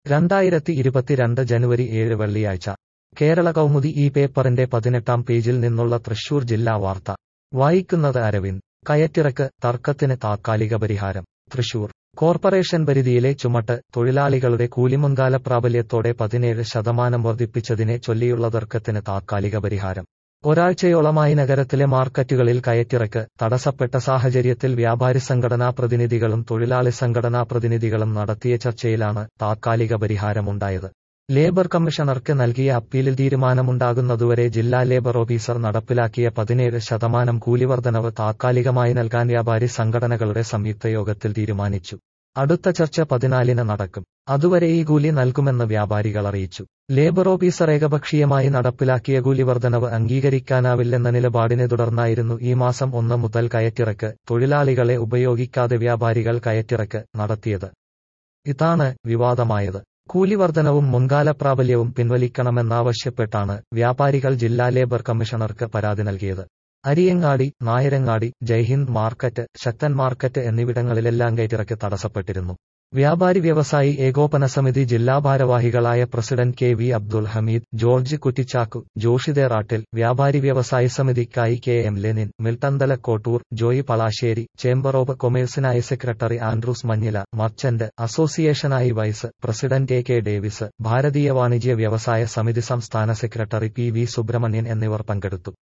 രണ്ടായിരത്തി ഇരുപത്തിരണ്ട് ജനുവരി ഏഴ് വെള്ളിയാഴ്ച കേരള കൗമുദി ഈ പേപ്പറിന്റെ പതിനെട്ടാം പേജിൽ നിന്നുള്ള തൃശൂർ ജില്ലാ വാർത്ത വായിക്കുന്നത് അരവിന്ദ് കയറ്റിറക്ക് തർക്കത്തിന് താത്കാലിക പരിഹാരം തൃശൂർ കോർപ്പറേഷൻ പരിധിയിലെ ചുമട്ട് തൊഴിലാളികളുടെ കൂലിമുൻകാല പ്രാബല്യത്തോടെ പതിനേഴ് ശതമാനം വർദ്ധിപ്പിച്ചതിനെ ചൊല്ലിയുള്ള തർക്കത്തിന് താത്കാലിക പരിഹാരം ഒരാഴ്ചയോളമായി നഗരത്തിലെ മാർക്കറ്റുകളിൽ കയറ്റിറക്ക് തടസ്സപ്പെട്ട സാഹചര്യത്തിൽ വ്യാപാരി സംഘടനാ പ്രതിനിധികളും തൊഴിലാളി സംഘടനാ പ്രതിനിധികളും നടത്തിയ ചർച്ചയിലാണ് താത്കാലിക പരിഹാരമുണ്ടായത് ലേബർ കമ്മീഷണർക്ക് നൽകിയ അപ്പീലിൽ തീരുമാനമുണ്ടാകുന്നതുവരെ ജില്ലാ ലേബർ ഓഫീസർ നടപ്പിലാക്കിയ പതിനേഴ് ശതമാനം കൂലിവർദ്ധനവ് താത്കാലികമായി നൽകാൻ വ്യാപാരി സംഘടനകളുടെ സംയുക്ത യോഗത്തിൽ തീരുമാനിച്ചു അടുത്ത ചർച്ച പതിനാലിന് നടക്കും അതുവരെ ഈ കൂലി നൽകുമെന്ന് വ്യാപാരികൾ അറിയിച്ചു ലേബർ ഓഫീസർ ഏകപക്ഷീയമായി നടപ്പിലാക്കിയ കൂലി വർധനവ് അംഗീകരിക്കാനാവില്ലെന്ന നിലപാടിനെ തുടർന്നായിരുന്നു ഈ മാസം ഒന്ന് മുതൽ കയറ്റിറക്ക് തൊഴിലാളികളെ ഉപയോഗിക്കാതെ വ്യാപാരികൾ കയറ്റിറക്ക് നടത്തിയത് ഇതാണ് വിവാദമായത് കൂലിവർദ്ധനവും മുൻകാല പ്രാബല്യവും പിൻവലിക്കണമെന്നാവശ്യപ്പെട്ടാണ് വ്യാപാരികൾ ജില്ലാ ലേബർ കമ്മീഷണർക്ക് പരാതി നൽകിയത് അരിയങ്ങാടി നായരങ്ങാടി ജയ്ഹിന്ദ് മാർക്കറ്റ് ശക്തൻ മാർക്കറ്റ് എന്നിവിടങ്ങളിലെല്ലാം കയറ്റിറക്ക് തടസ്സപ്പെട്ടിരുന്നു വ്യാപാരി വ്യവസായി ഏകോപന സമിതി ജില്ലാ ഭാരവാഹികളായ president K V Abdul Hameed George Kuttichakku ജോഷിദേറാട്ടിൽ വ്യാപാരി വ്യവസായി സമിതിക്കായി കെ എം ലെനിൻ മിൽട്ടന്തല കോട്ടൂർ ജോയി പളാശ്ശേരി ചേംബർ ഓഫ് കൊമേഴ്സിനായി സെക്രട്ടറി ആൻഡ്രൂസ് മഞ്ഞില മർച്ചന്റ് അസോസിയേഷനായി vice president A K Davis ഭാരതീയ വാണിജ്യ വ്യവസായ സമിതി സംസ്ഥാന സെക്രട്ടറി പി വി സുബ്രഹ്മണ്യൻ എന്നിവർ പങ്കെടുത്തു